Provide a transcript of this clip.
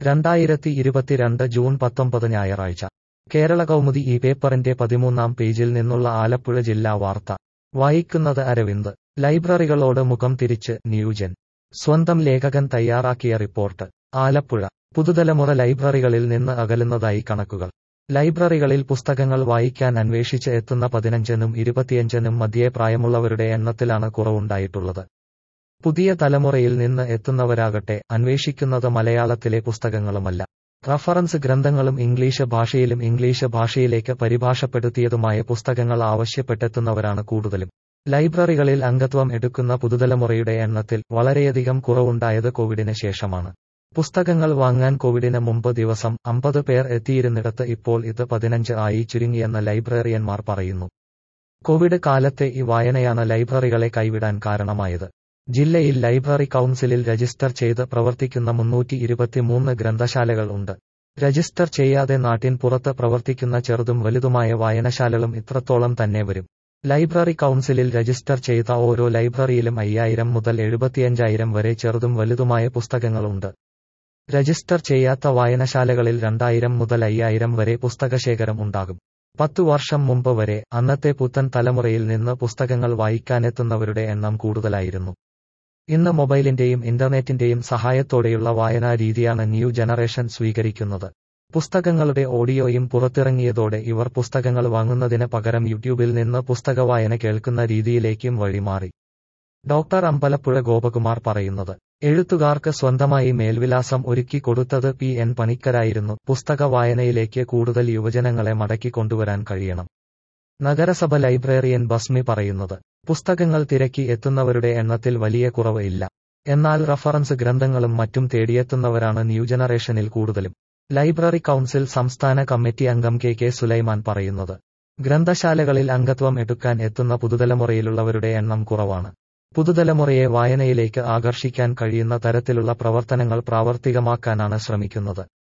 രണ്ടായിരത്തി ഇരുപത്തിരണ്ട് ജൂൺ പത്തൊമ്പത് ഞായറാഴ്ച കേരള കൗമുദി ഈ പേപ്പറിന്റെ പതിമൂന്നാം പേജിൽ നിന്നുള്ള ആലപ്പുഴ ജില്ലാ വാർത്ത വായിക്കുന്നത് അരവിന്ദ് ലൈബ്രറികളോട് മുഖം തിരിച്ച് ന്യൂജൻ സ്വന്തം ലേഖകൻ തയ്യാറാക്കിയ റിപ്പോർട്ട് ആലപ്പുഴ പുതുതലമുറ ലൈബ്രറികളിൽ നിന്ന് അകലുന്നതായി കണക്കുകൾ ലൈബ്രറികളിൽ പുസ്തകങ്ങൾ വായിക്കാൻ അന്വേഷിച്ച് എത്തുന്ന പതിനഞ്ചിനും ഇരുപത്തിയഞ്ചിനും മധ്യേ പ്രായമുള്ളവരുടെ എണ്ണത്തിലാണ് കുറവുണ്ടായിട്ടുള്ളത് പുതിയ തലമുറയിൽ നിന്ന് എത്തുന്നവരാകട്ടെ അന്വേഷിക്കുന്നത് മലയാളത്തിലെ പുസ്തകങ്ങളുമല്ല റഫറൻസ് ഗ്രന്ഥങ്ങളും ഇംഗ്ലീഷ് ഭാഷയിലും ഇംഗ്ലീഷ് ഭാഷയിലേക്ക് പരിഭാഷപ്പെടുത്തിയതുമായ പുസ്തകങ്ങൾ ആവശ്യപ്പെട്ടെത്തുന്നവരാണ് കൂടുതലും ലൈബ്രറികളിൽ അംഗത്വം എടുക്കുന്ന പുതുതലമുറയുടെ എണ്ണത്തിൽ വളരെയധികം കുറവുണ്ടായത് കോവിഡിന് ശേഷമാണ് പുസ്തകങ്ങൾ വാങ്ങാൻ കോവിഡിന് മുമ്പ് ദിവസം അമ്പത് പേർ എത്തിയിരുന്നിടത്ത് ഇപ്പോൾ ഇത് പതിനഞ്ച് ആയി ചുരുങ്ങിയെന്ന് ലൈബ്രറിയന്മാർ പറയുന്നു കോവിഡ് കാലത്തെ ഈ വായനയാണ് ലൈബ്രറികളെ കൈവിടാൻ കാരണമായത് ജില്ലയിൽ ലൈബ്രറി കൗൺസിലിൽ രജിസ്റ്റർ ചെയ്ത് പ്രവർത്തിക്കുന്ന മുന്നൂറ്റി ഇരുപത്തിമൂന്ന് ഗ്രന്ഥശാലകൾ ഉണ്ട് രജിസ്റ്റർ ചെയ്യാതെ നാട്ടിൻ പുറത്ത് പ്രവർത്തിക്കുന്ന ചെറുതും വലുതുമായ വായനശാലകളും ഇത്രത്തോളം തന്നെ വരും ലൈബ്രറി കൗൺസിലിൽ രജിസ്റ്റർ ചെയ്ത ഓരോ ലൈബ്രറിയിലും അയ്യായിരം മുതൽ എഴുപത്തിയഞ്ചായിരം വരെ ചെറുതും വലുതുമായ പുസ്തകങ്ങളുണ്ട് രജിസ്റ്റർ ചെയ്യാത്ത വായനശാലകളിൽ രണ്ടായിരം മുതൽ അയ്യായിരം വരെ പുസ്തകശേഖരം ഉണ്ടാകും പത്തു വർഷം മുമ്പ് വരെ അന്നത്തെ പുത്തൻ തലമുറയിൽ നിന്ന് പുസ്തകങ്ങൾ വായിക്കാനെത്തുന്നവരുടെ എണ്ണം കൂടുതലായിരുന്നു ഇന്ന് മൊബൈലിന്റെയും ഇന്റർനെറ്റിന്റെയും സഹായത്തോടെയുള്ള വായനാ രീതിയാണ് ന്യൂ ജനറേഷൻ സ്വീകരിക്കുന്നത് പുസ്തകങ്ങളുടെ ഓഡിയോയും പുറത്തിറങ്ങിയതോടെ ഇവർ പുസ്തകങ്ങൾ വാങ്ങുന്നതിന് പകരം യൂട്യൂബിൽ നിന്ന് പുസ്തക വായന കേൾക്കുന്ന രീതിയിലേക്കും വഴിമാറി ഡോക്ടർ അമ്പലപ്പുഴ ഗോപകുമാർ പറയുന്നത് എഴുത്തുകാർക്ക് സ്വന്തമായി മേൽവിലാസം ഒരുക്കി കൊടുത്തത് പി എൻ പണിക്കരായിരുന്നു പുസ്തക വായനയിലേക്ക് കൂടുതൽ യുവജനങ്ങളെ മടക്കി കൊണ്ടുവരാൻ കഴിയണം നഗരസഭ ലൈബ്രറിയൻ ബസ്മി പറയുന്നത് പുസ്തകങ്ങൾ തിരക്കി എത്തുന്നവരുടെ എണ്ണത്തിൽ വലിയ കുറവ് ഇല്ല എന്നാൽ റഫറൻസ് ഗ്രന്ഥങ്ങളും മറ്റും തേടിയെത്തുന്നവരാണ് ന്യൂ ജനറേഷനിൽ കൂടുതലും ലൈബ്രറി കൗൺസിൽ സംസ്ഥാന കമ്മിറ്റി അംഗം കെ കെ സുലൈമാൻ പറയുന്നത് ഗ്രന്ഥശാലകളിൽ അംഗത്വം എടുക്കാൻ എത്തുന്ന പുതുതലമുറയിലുള്ളവരുടെ എണ്ണം കുറവാണ് പുതുതലമുറയെ വായനയിലേക്ക് ആകർഷിക്കാൻ കഴിയുന്ന തരത്തിലുള്ള പ്രവർത്തനങ്ങൾ പ്രാവർത്തികമാക്കാനാണ് ശ്രമിക്കുന്നത്